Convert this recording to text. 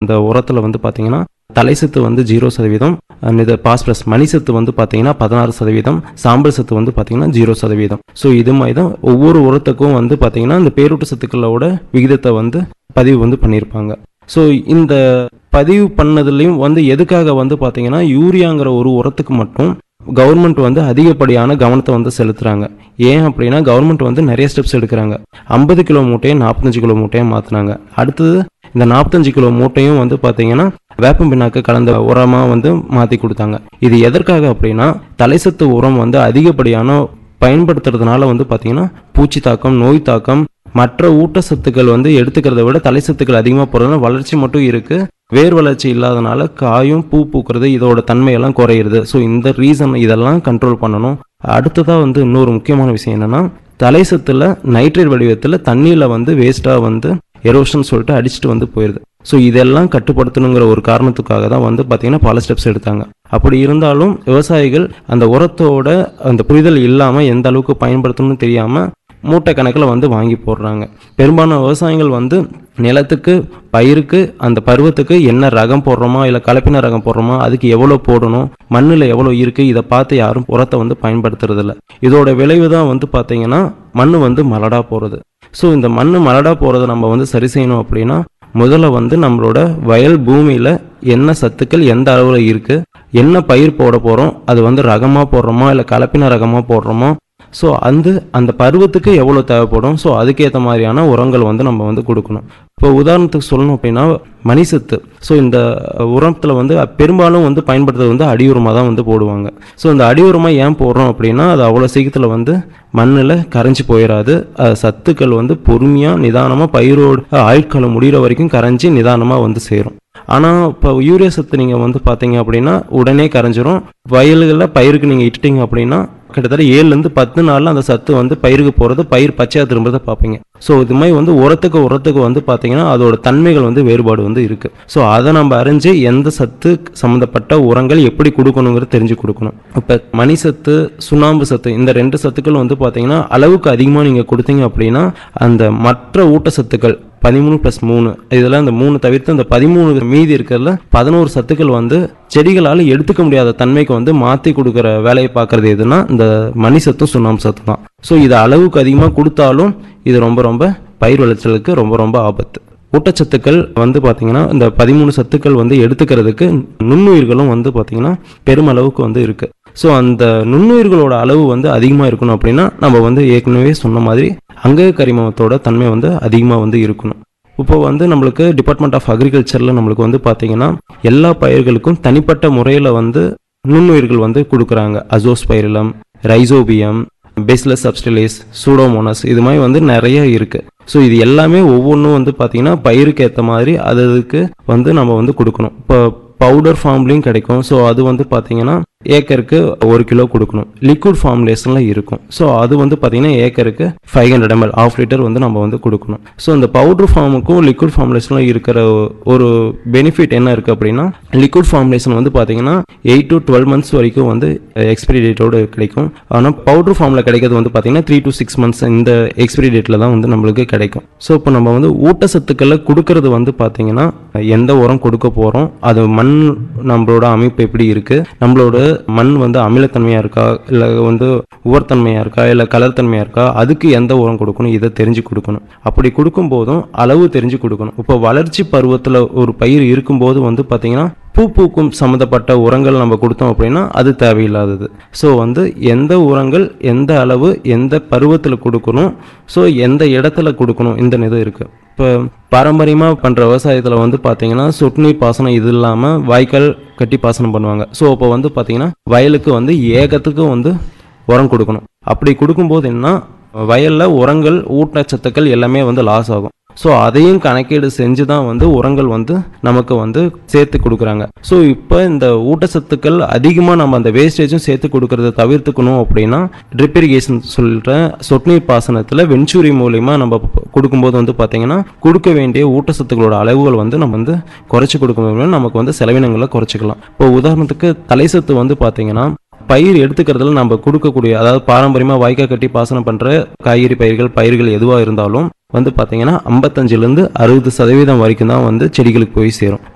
இந்த உரத்தில் வந்து பார்த்தீங்கன்னா தலைசத்து வந்து ஜீரோ சதவீதம் and இது பாஸ்பரஸ் மணிசத்து வந்து பார்த்தீங்கன்னா பதினாறு சதவீதம் சாம்பல் சத்து வந்து பார்த்தீங்கன்னா ஜீரோ சதவீதம் ஸோ இது மாதிரி தான் ஒவ்வொரு உரத்துக்கும் வந்து பார்த்தீங்கன்னா இந்த பேரூட்ட சத்துக்களோட விகிதத்தை வந்து பதிவு வந்து பண்ணியிருப்பாங்க ஸோ இந்த பதிவு பண்ணதுலேயும் வந்து எதுக்காக வந்து பார்த்தீங்கன்னா யூரியாங்கிற ஒரு உரத்துக்கு மட்டும் கவர்மெண்ட் வந்து அதிகப்படியான கவனத்தை வந்து செலுத்துறாங்க ஏன் அப்படின்னா கவர்மெண்ட் வந்து நிறைய ஸ்டெப்ஸ் எடுக்கிறாங்க ஐம்பது கிலோ மூட்டையை நாற்பத்தஞ்சு கிலோ மூட்டையை மாற்றினாங்க அடுத்தது இந்த நாற்பத்தஞ்சு கிலோ மூட்டையும் வந்து பார்த்தீங்கன்னா வேப்பம் பிண்ணாக்கு கலந்த உரமாக வந்து மாற்றி கொடுத்தாங்க இது எதற்காக அப்படின்னா தலைசத்து உரம் வந்து அதிகப்படியான பயன்படுத்துறதுனால வந்து பார்த்தீங்கன்னா பூச்சி தாக்கம் நோய் தாக்கம் மற்ற ஊட்டச்சத்துக்கள் வந்து எடுத்துக்கிறத விட தலைசத்துக்கள் அதிகமாக போகிறதுனால வளர்ச்சி மட்டும் இருக்கு வேர் வளர்ச்சி இல்லாதனால காயும் பூ பூக்கிறது இதோட தன்மையெல்லாம் குறையிறது ஸோ இந்த ரீசன் இதெல்லாம் கண்ட்ரோல் பண்ணணும் அடுத்ததாக வந்து இன்னொரு முக்கியமான விஷயம் என்னன்னா தலைசத்துல நைட்ரேட் வடிவத்தில் தண்ணியில் வந்து வேஸ்ட்டாக வந்து எரோஷன் சொல்லிட்டு அடிச்சுட்டு வந்து போயிடுது ஸோ இதெல்லாம் கட்டுப்படுத்தணுங்கிற ஒரு காரணத்துக்காக தான் வந்து பார்த்தீங்கன்னா பல ஸ்டெப்ஸ் எடுத்தாங்க அப்படி இருந்தாலும் விவசாயிகள் அந்த உரத்தோட அந்த புரிதல் இல்லாமல் எந்த அளவுக்கு பயன்படுத்தணும்னு தெரியாமல் மூட்டை கணக்கில் வந்து வாங்கி போடுறாங்க பெரும்பாலான விவசாயிகள் வந்து நிலத்துக்கு பயிருக்கு அந்த பருவத்துக்கு என்ன ரகம் போடுறோமா இல்லை கலப்பின ரகம் போடுறோமா அதுக்கு எவ்வளோ போடணும் மண்ணில் எவ்வளோ இருக்குது இதை பார்த்து யாரும் உரத்தை வந்து பயன்படுத்துறதில்ல இதோட விளைவு தான் வந்து பார்த்தீங்கன்னா மண் வந்து மலடா போகிறது ஸோ இந்த மண் மலடா போகிறத நம்ம வந்து சரி செய்யணும் அப்படின்னா முதல்ல வந்து நம்மளோட வயல் பூமியில் என்ன சத்துக்கள் எந்த அளவில் இருக்குது என்ன பயிர் போட போகிறோம் அது வந்து ரகமாக போடுறோமா இல்லை கலப்பின ரகமாக போடுறோமா ஸோ அந்த அந்த பருவத்துக்கு எவ்வளோ தேவைப்படும் ஸோ அதுக்கேற்ற மாதிரியான உரங்கள் வந்து நம்ம வந்து கொடுக்கணும் இப்போ உதாரணத்துக்கு சொல்லணும் அப்படின்னா மணிசத்து ஸோ இந்த உரத்தில் வந்து பெரும்பாலும் வந்து பயன்படுத்துறது வந்து அடி உரமாக தான் வந்து போடுவாங்க ஸோ இந்த அடி உரமாக ஏன் போடுறோம் அப்படின்னா அது அவ்வளோ சீக்கிரத்தில் வந்து மண்ணில் கரைஞ்சி போயிடாது அது சத்துக்கள் வந்து பொறுமையாக நிதானமாக பயிரோட ஆயுட்காலம் முடிகிற வரைக்கும் கரைஞ்சி நிதானமாக வந்து சேரும் ஆனால் இப்போ யூரியா சத்து நீங்கள் வந்து பார்த்தீங்க அப்படின்னா உடனே கரைஞ்சிரும் வயல்களில் பயிருக்கு நீங்கள் இட்டுட்டீங்க அப்படின்னா கிட்டத்தட்ட ஏழுலேருந்து பத்து நாளில் அந்த சத்து வந்து பயிருக்கு போகிறது பயிர் பச்சையாக திரும்புறதை பார்ப்பீங்க ஸோ இது மாதிரி வந்து உரத்துக்கு உரத்துக்கு வந்து பார்த்தீங்கன்னா அதோட தன்மைகள் வந்து வேறுபாடு வந்து இருக்குது ஸோ அதை நம்ம அறிஞ்சு எந்த சத்து சம்மந்தப்பட்ட உரங்கள் எப்படி கொடுக்கணுங்கிறது தெரிஞ்சு கொடுக்கணும் இப்போ மணி சத்து சுண்ணாம்பு சத்து இந்த ரெண்டு சத்துக்கள் வந்து பார்த்தீங்கன்னா அளவுக்கு அதிகமாக நீங்கள் கொடுத்தீங்க அப்படின்னா அந்த மற்ற ஊட்டச்சத்துக்கள் பதிமூணு ப்ளஸ் மூணு இதெல்லாம் இந்த மூணு தவிர்த்து இந்த பதிமூணு மீதி இருக்கிறதுல பதினோரு சத்துக்கள் வந்து செடிகளால் எடுத்துக்க முடியாத தன்மைக்கு வந்து மாற்றி கொடுக்குற வேலையை பார்க்கறது எதுனா இந்த மணி சத்தும் சுண்ணாம்பு சத்து தான் ஸோ இது அளவுக்கு அதிகமாக கொடுத்தாலும் இது ரொம்ப ரொம்ப பயிர் விளைச்சலுக்கு ரொம்ப ரொம்ப ஆபத்து ஊட்டச்சத்துக்கள் வந்து பார்த்தீங்கன்னா இந்த பதிமூணு சத்துக்கள் வந்து எடுத்துக்கிறதுக்கு நுண்ணுயிர்களும் வந்து பார்த்தீங்கன்னா பெருமளவுக்கு வந்து இருக்குது ஸோ அந்த நுண்ணுயிர்களோட அளவு வந்து அதிகமாக இருக்கணும் அப்படின்னா நம்ம வந்து ஏற்கனவே சொன்ன மாதிரி அங்க கரிமத்தோட தன்மை வந்து அதிகமாக வந்து இருக்கணும் இப்போ வந்து நம்மளுக்கு டிபார்ட்மெண்ட் ஆஃப் அக்ரிகல்ச்சரில் நம்மளுக்கு வந்து பார்த்தீங்கன்னா எல்லா பயிர்களுக்கும் தனிப்பட்ட முறையில் வந்து நுண்ணுயிர்கள் வந்து கொடுக்குறாங்க azospirillum rhizobium bacillus subtilis pseudomonas இது மாதிரி வந்து நிறைய இருக்கு ஸோ இது எல்லாமே ஒவ்வொன்றும் வந்து பார்த்தீங்கன்னா பயிருக்கு ஏற்ற மாதிரி அது அதுக்கு வந்து நம்ம வந்து கொடுக்கணும் இப்போ பவுடர் ஃபார்ம்லேயும் கிடைக்கும் ஸோ அது வந்து பார்த்தீங்கன்னா ஏக்கருக்கு ஒரு கிலோ கொடுக்கணும் லிக்விட் ஃபார்முலேஷனில் இருக்கும் ஸோ அது வந்து பார்த்தீங்கன்னா ஏக்கருக்கு five hundred ML of litre வந்து நம்ம வந்து கொடுக்கணும் ஸோ இந்த பவுடர் ஃபார்முக்கும் லிக்விட் ஃபார்முலேஷனில் இருக்கிற ஒரு பெனிஃபிட் என்ன இருக்குது அப்படின்னா லிக்விட் ஃபார்முலேஷன் வந்து பார்த்தீங்கன்னா எயிட் டு டுவெல் மந்த்ஸ் வரைக்கும் வந்து எக்ஸ்பிரி டேட்டோடு கிடைக்கும் ஆனால் பவுடர் ஃபார்மில் கிடைக்கிறது வந்து பார்த்தீங்கன்னா த்ரீ டு சிக்ஸ் மந்த்ஸ் இந்த எக்ஸ்பிரி டேட்டில் தான் வந்து நம்மளுக்கு கிடைக்கும் ஸோ இப்போ நம்ம வந்து ஊட்டச்சத்துக்களை கொடுக்கறது வந்து பார்த்தீங்கன்னா எந்த உரம் கொடுக்க போகிறோம் அது மண் நம்மளோட அமைப்பு எப்படி இருக்குது நம்மளோட மண் வந்து அமிலத்தன்மையாக இருக்கா இல்லை வந்து உவர்த்தன்மையாக இருக்கா இல்லை கலர்த்தன்மையாக இருக்கா அதுக்கு எந்த உரம் கொடுக்கணும் இதை தெரிஞ்சு கொடுக்கணும் அப்படி கொடுக்கும் போதும் அளவு தெரிஞ்சு கொடுக்கணும் இப்போ வளர்ச்சி பருவத்தில் ஒரு பயிர் இருக்கும்போது வந்து பார்த்தீங்கன்னா பூ பூக்கும் சம்மந்தப்பட்ட உரங்கள் நம்ம கொடுத்தோம் அப்படின்னா அது தேவையில்லாதது ஸோ வந்து எந்த உரங்கள் எந்த அளவு எந்த பருவத்தில் கொடுக்கணும் ஸோ எந்த இடத்துல கொடுக்கணும் இந்த இது இருக்குது இப்போ பாரம்பரியமாக பண்ணுற விவசாயத்தில் வந்து பார்த்தீங்கன்னா சொட்டு நீர் பாசனம் இது இல்லாமல் வாய்க்கால் கட்டி பாசனம் பண்ணுவாங்க ஸோ இப்போ வந்து பார்த்தீங்கன்னா வயலுக்கு வந்து ஏகத்துக்கு வந்து உரம் கொடுக்கணும் அப்படி கொடுக்கும்போது என்ன வயலில் உரங்கள் ஊட்டச்சத்துக்கள் எல்லாமே வந்து லாஸ் ஆகும் ஸோ அதையும் கணக்கீடு செஞ்சு தான் வந்து உரங்கள் வந்து நமக்கு வந்து சேர்த்து கொடுக்குறாங்க ஸோ இப்போ இந்த ஊட்டச்சத்துக்கள் அதிகமாக நம்ம அந்த வேஸ்டேஜும் சேர்த்து கொடுக்கறத தவிர்த்துக்கணும் அப்படின்னா ட்ரிப் இரிகேஷன் சொல்கிற சொட்டு நீர் பாசனத்தில் வெஞ்சூரி மூலிமா நம்ம கொடுக்கும்போது வந்து பார்த்தீங்கன்னா கொடுக்க வேண்டிய ஊட்டச்சத்துக்களோட அளவுகள் வந்து நம்ம வந்து குறைச்சி கொடுக்கும்போது நமக்கு வந்து செலவினங்களை குறைச்சிக்கலாம் இப்போ உதாரணத்துக்கு தலைசத்து வந்து பார்த்தீங்கன்னா பயிர் எடுத்துக்கிறதுல நம்ம கொடுக்கக்கூடிய அதாவது பாரம்பரியமாக வாய்க்கால் கட்டி பாசனம் பண்ணுற காய்கறி பயிர்கள் பயிர்கள் எதுவாக இருந்தாலும் வந்து பார்த்தீங்கன்னா ஐம்பத்தஞ்சிலேருந்து அறுபது சதவீதம் வரைக்கும் தான் வந்து செடிகளுக்கு போய் சேரும்